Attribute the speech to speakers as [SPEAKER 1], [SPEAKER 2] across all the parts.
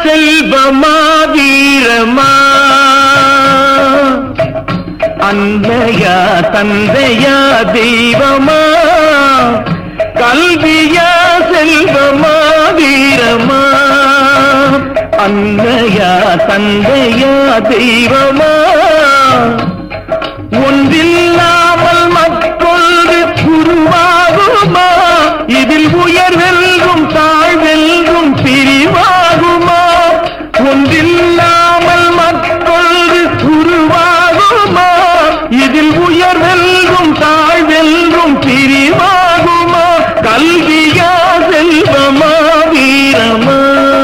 [SPEAKER 1] செல்வமா வீரமா அன்னையா தந்தையா தெய்வமா கல்வியா செல்வமா வீரமா அன்னையா தந்தையா தெய்வமா ஒன்றில்லாமல் மற்றொன்று உருவாகுமா இதில் உயர்வெல்கும் தாழ்வெல்கும் பிரிவாகுமா ஒன்றில்லாமல் மற்றொன்று உருவாகுமா இதில் உயர்வெல்கும் தாழ்வெல்கும் பிரிவாகுமா கல்வியா செல்வமா வீரமா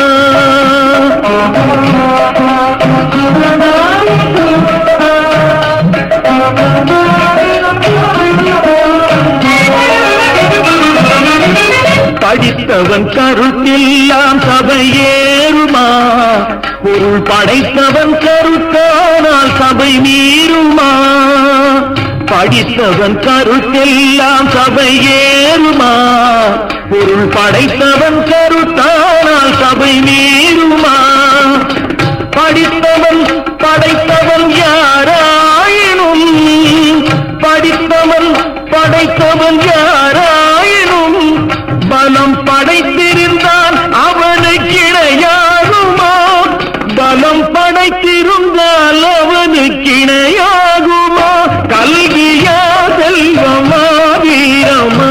[SPEAKER 1] படித்தவன் கருத்தெல்லாம் சபையேறுமா பொருள் படைத்தவன் கருத்தானால் சபை மீறுமா படித்தவன் கருத்தெல்லாம் சபையேறுமா பொருள் படைத்தவன் கருத்தானால் சபை மீறுமா படித்தவன் படைத்தவன் யாராயினும் படித்தவன் படைத்தவன் யாராயினும் பலம் படைத்திருந்தான் அவனுக்கு இணையாகுமா பலம் படைத்திருந்தால் அவனுக்கு இணையாகுமா கல்வியா செல்வமா வீரமா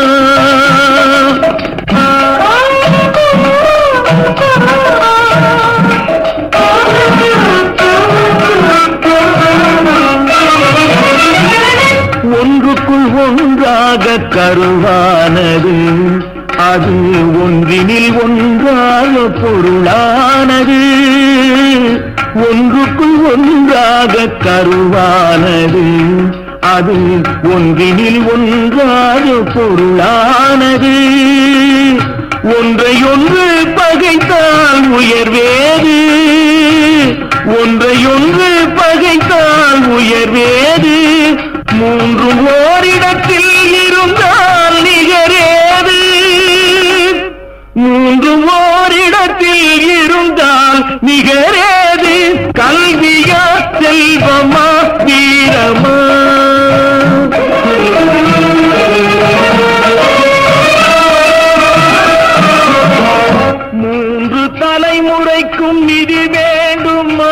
[SPEAKER 1] ஒன்றுக்குள் ஒன்றாக கருவானது அது ஒன்றினில் ஒன்றாக பொருளானது ஒன்றுக்குள் ஒன்றாக கருவானது அது ஒன்றினில் ஒன்றாக பொருளானது ஒன்றையொன்று பகைத்தால் உயர்வேது ஒன்றையொன்று பகைத்தால் உயர்வேது மூன்றும் ஓரிடத்தில் இருந்தால் நிகரேது மூன்றும் ஓரிடத்தில் இருந்தால் நிகரேது கல்வியா செல்வமா வீரமா மூன்று தலைமுறைக்கும் இது வேண்டுமா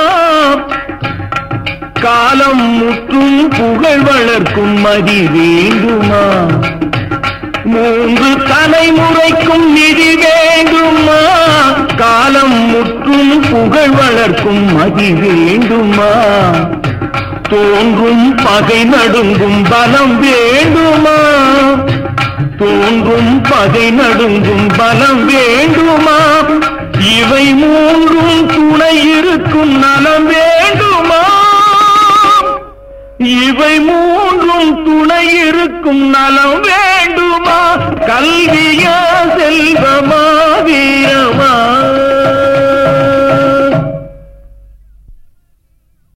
[SPEAKER 1] காலம் முற்றும் புகழ் வளர்க்கும் மதி வேண்டுமா மூன்று தலைமுறைக்கும் நிதி வேண்டுமா காலம் முற்றும் புகழ் வளர்க்கும் மதி வேண்டுமா தோன்றும் பகை நடுங்கும் பலம் வேண்டுமா தோன்றும் பகை நடுங்கும் பலம் வேண்டுமா இவை மூன்றும் துணை இருக்கும் நலம் வேண்டுமா இவை மூன்றும் துணை இருக்கும் நலம் வேண்டுமா கல்வியா செல்வமா வீரமா